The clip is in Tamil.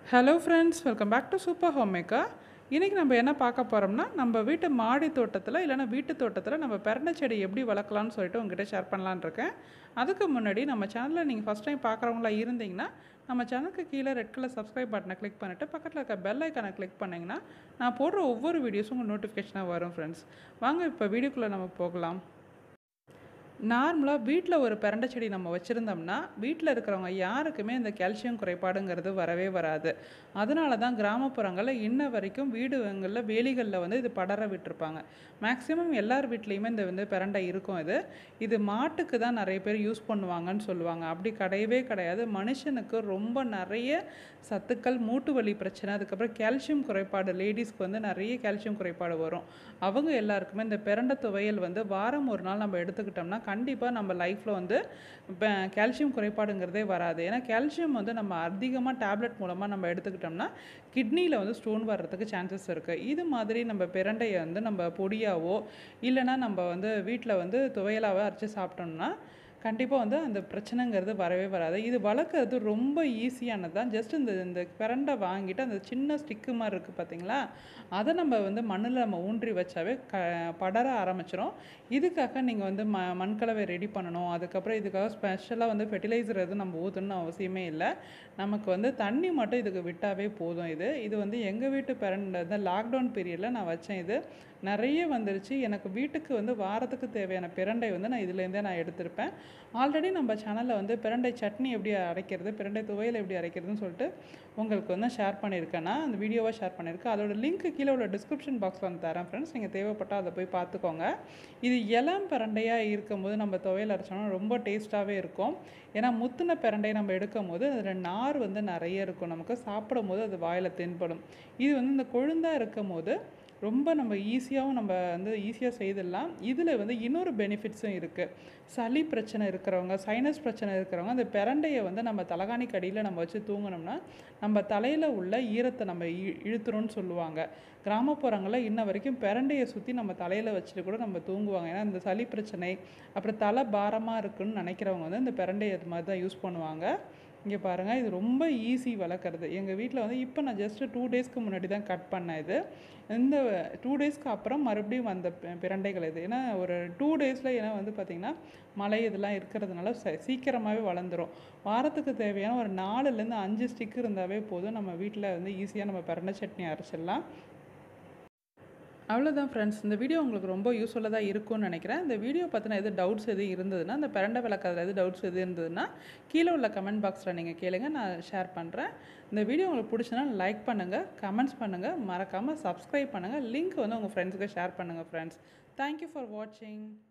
hello friends welcome back to super home maker இன்றைக்கி நம்ம என்ன பார்க்க போகிறோம்னா நம்ம வீட்டு மாடி தோட்டத்தில் இல்லைன்னா வீட்டு தோட்டத்தில் நம்ம பெரண்டை செடி எப்படி வளர்க்கலாம்னு சொல்லிட்டு உங்ககிட்ட ஷேர் பண்ணலான்னு இருக்கேன் அதுக்கு முன்னாடி நம்ம சேனலில் நீங்கள் ஃபஸ்ட் டைம் பார்க்குறவங்களா இருந்தீங்கன்னா நம்ம சேனலுக்கு கீழே ரெட் கலர் சப்ஸ்கிரைப் பட்டனை கிளிக் பண்ணிவிட்டு பக்கத்தில் இருக்க பெல் ஐக்கானை கிளிக் பண்ணிங்கன்னா நான் போடுற ஒவ்வொரு வீடியோஸும் உங்கள் நோட்டிஃபிகேஷனாக வரும் ஃப்ரெண்ட்ஸ் வாங்க இப்போ வீடியோக்குள்ளே நம்ம போகலாம் நார்மலாக வீட்டில் ஒரு பிரண்டை செடி நம்ம வச்சுருந்தோம்னா வீட்டில் இருக்கிறவங்க யாருக்குமே இந்த கால்சியம் குறைபாடுங்கிறது வரவே வராது அதனால தான் கிராமப்புறங்களில் இன்ன வரைக்கும் வீடுகளில் வேலிகளில் வந்து இது படர விட்டுருப்பாங்க மேக்ஸிமம் எல்லார் வீட்லேயுமே இந்த வந்து பிரண்டை இருக்கும் இது இது மாட்டுக்கு தான் நிறைய பேர் யூஸ் பண்ணுவாங்கன்னு சொல்லுவாங்க அப்படி கிடையவே கிடையாது மனுஷனுக்கு ரொம்ப நிறைய சத்துக்கள் மூட்டு வலி பிரச்சனை அதுக்கப்புறம் கால்சியம் குறைபாடு லேடிஸ்க்கு வந்து நிறைய கால்சியம் குறைபாடு வரும் அவங்க எல்லாருக்குமே இந்த பிரண்டை துவையல் வந்து வாரம் ஒரு நாள் நம்ம எடுத்துக்கிட்டோம்னா கண்டிப்பாக நம்ம லைஃப்பில் வந்து கால்சியம் குறைபாடுங்கிறதே வராது ஏன்னா கால்சியம் வந்து நம்ம அதிகமாக டேப்லெட் மூலமாக நம்ம எடுத்துக்கிட்டோம்னா கிட்னியில் வந்து ஸ்டோன் வர்றதுக்கு சான்சஸ் இருக்குது இது மாதிரி நம்ம பிரண்டையை வந்து நம்ம பொடியாவோ இல்லைன்னா நம்ம வந்து வீட்டில் வந்து துவையலாவோ அரைச்சி சாப்பிட்டோம்னா கண்டிப்பாக வந்து அந்த பிரச்சனைங்கிறது வரவே வராது இது வளர்க்குறது ரொம்ப ஈஸியானது தான் ஜஸ்ட் இந்த இந்த பிரண்டை வாங்கிட்டு அந்த சின்ன ஸ்டிக்கு மாதிரி இருக்குது பார்த்தீங்களா அதை நம்ம வந்து மண்ணில் நம்ம ஊன்றி வச்சாவே க படர ஆரம்பிச்சிடும் இதுக்காக நீங்கள் வந்து ம மண்கலவை ரெடி பண்ணணும் அதுக்கப்புறம் இதுக்காக ஸ்பெஷலாக வந்து ஃபெர்டிலைசர் எதுவும் நம்ம ஊற்றணும்னு அவசியமே இல்லை நமக்கு வந்து தண்ணி மட்டும் இதுக்கு விட்டாவே போதும் இது இது வந்து எங்கள் வீட்டு பிரண்டை இந்த லாக்டவுன் பீரியடில் நான் வச்சேன் இது நிறைய வந்துருச்சு எனக்கு வீட்டுக்கு வந்து வாரத்துக்கு தேவையான பிரண்டை வந்து நான் இதுலேருந்தே நான் எடுத்திருப்பேன் ஆல்ரெடி நம்ம சேனலில் வந்து பிரண்டை சட்னி எப்படி அரைக்கிறது பிரண்டை துவையல் எப்படி அரைக்கிறதுன்னு சொல்லிட்டு உங்களுக்கு வந்து ஷேர் பண்ணியிருக்கேன்னா அந்த வீடியோவாக ஷேர் பண்ணியிருக்கேன் அதோட லிங்க் கீழே உள்ள டிஸ்கிரிப்ஷன் பாக்ஸில் வந்து தரேன் ஃப்ரெண்ட்ஸ் நீங்கள் தேவைப்பட்டால் அதை போய் பார்த்துக்கோங்க இது இளம் பிரண்டையாக இருக்கும்போது நம்ம துவையல் அரைச்சோம்னா ரொம்ப டேஸ்ட்டாகவே இருக்கும் ஏன்னா முத்தின பிரண்டையை நம்ம எடுக்கும் போது அதில் நார் வந்து நிறைய இருக்கும் நமக்கு சாப்பிடும் போது அது வாயில் தென்படும் இது வந்து இந்த கொழுந்தாக இருக்கும் போது ரொம்ப நம்ம ஈஸியாகவும் நம்ம வந்து ஈஸியாக செய்திடலாம் இதில் வந்து இன்னொரு பெனிஃபிட்ஸும் இருக்குது சளி பிரச்சனை இருக்கிறவங்க சைனஸ் பிரச்சனை இருக்கிறவங்க அந்த பிரண்டையை வந்து நம்ம தலகாணி கடியில் நம்ம வச்சு தூங்கினோம்னா நம்ம தலையில் உள்ள ஈரத்தை நம்ம இ இழுத்துறோம்னு சொல்லுவாங்க கிராமப்புறங்களில் இன்ன வரைக்கும் பிரண்டையை சுற்றி நம்ம தலையில் வச்சுட்டு கூட நம்ம தூங்குவாங்க ஏன்னா இந்த சளி பிரச்சனை அப்புறம் தலை பாரமாக இருக்குன்னு நினைக்கிறவங்க வந்து இந்த பிரண்டையை அது மாதிரி தான் யூஸ் பண்ணுவாங்க இங்கே பாருங்கள் இது ரொம்ப ஈஸி வளர்க்குறது எங்கள் வீட்டில் வந்து இப்போ நான் ஜஸ்ட்டு டூ டேஸ்க்கு முன்னாடி தான் கட் பண்ணேன் இது இந்த டூ டேஸ்க்கு அப்புறம் மறுபடியும் வந்த பிரண்டைகள் இது ஏன்னா ஒரு டூ டேஸில் ஏன்னா வந்து பார்த்திங்கன்னா மழை இதெல்லாம் இருக்கிறதுனால சீக்கிரமாகவே வளர்ந்துடும் வாரத்துக்கு தேவையான ஒரு நாலுலேருந்து அஞ்சு ஸ்டிக் இருந்தாவே போதும் நம்ம வீட்டில் வந்து ஈஸியாக நம்ம பிரண்டை சட்னி அரைச்சிடலாம் அவ்வளோதான் ஃப்ரெண்ட்ஸ் இந்த வீடியோ உங்களுக்கு ரொம்ப யூஸ்ஃபுல்லாக இருக்கும்னு நினைக்கிறேன் இந்த வீடியோ பற்றின எது டவுட்ஸ் எது இருந்ததுன்னா இந்த பிரண்டை விளக்காதில் எது டவுட்ஸ் எது இருந்ததுன்னா கீழே உள்ள கமெண்ட் பாக்ஸில் நீங்கள் கேளுங்க நான் ஷேர் பண்ணுறேன் இந்த வீடியோ உங்களுக்கு பிடிச்சனா லைக் பண்ணுங்கள் கமெண்ட்ஸ் பண்ணுங்கள் மறக்காமல் சப்ஸ்கிரைப் பண்ணுங்கள் லிங்க் வந்து உங்கள் ஃப்ரெண்ட்ஸுக்கு ஷேர் பண்ணுங்கள் ஃப்ரெண்ட்ஸ் தேங்க்யூ ஃபார் வாட்சிங்